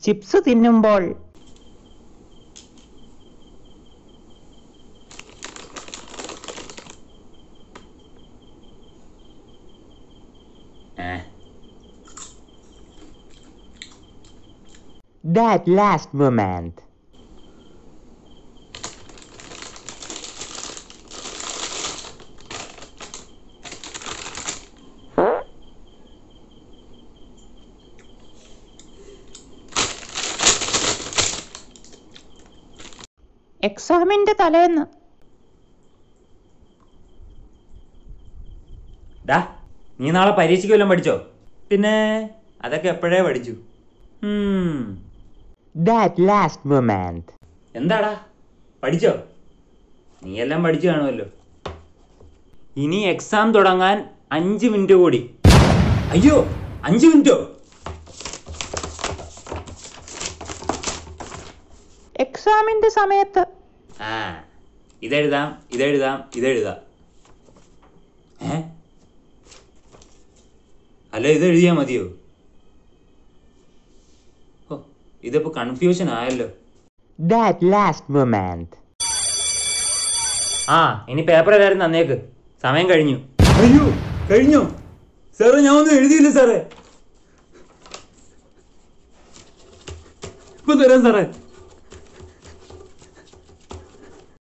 Chips തിന്നുമ്പോൾ ഏ that last moment എക്സാമിന്റെ തലേന്ന് ഡാ നീ നാളെ പരീക്ഷയ്ക്ക് വല്ലതും പഠിച്ചോ പിന്നെ അതൊക്കെ എപ്പോഴേ പഠിച്ചു ഉം. that last moment എന്താടാ പഠിച്ചോ നീ എല്ലാം പഠിച്ചു കാണുമല്ലോ ഇനി എക്സാം തുടങ്ങാൻ അഞ്ച് മിനിറ്റ് കൂടി അയ്യോ അഞ്ച് മിനിറ്റോ എക്സാമിന്റെ സമയത്ത് ആ ഇതെഴുതാം ഇതെഴുതാം ഇതെഴുതാം ഏ അല്ല ഇത് എഴുതിയാ മതിയോ ഓ ഇതിപ്പോ കൺഫ്യൂഷൻ ആയല്ലോ that last moment ആ ഇനി പേപ്പർ എല്ലാവരും തന്നേക്ക് സമയം കഴിഞ്ഞു അയ്യോ കഴിഞ്ഞോ സാറേ ഞാൻ ഒന്നും എഴുതിയില്ല സാറേ ഇപ്പൊ തരാം സാറേ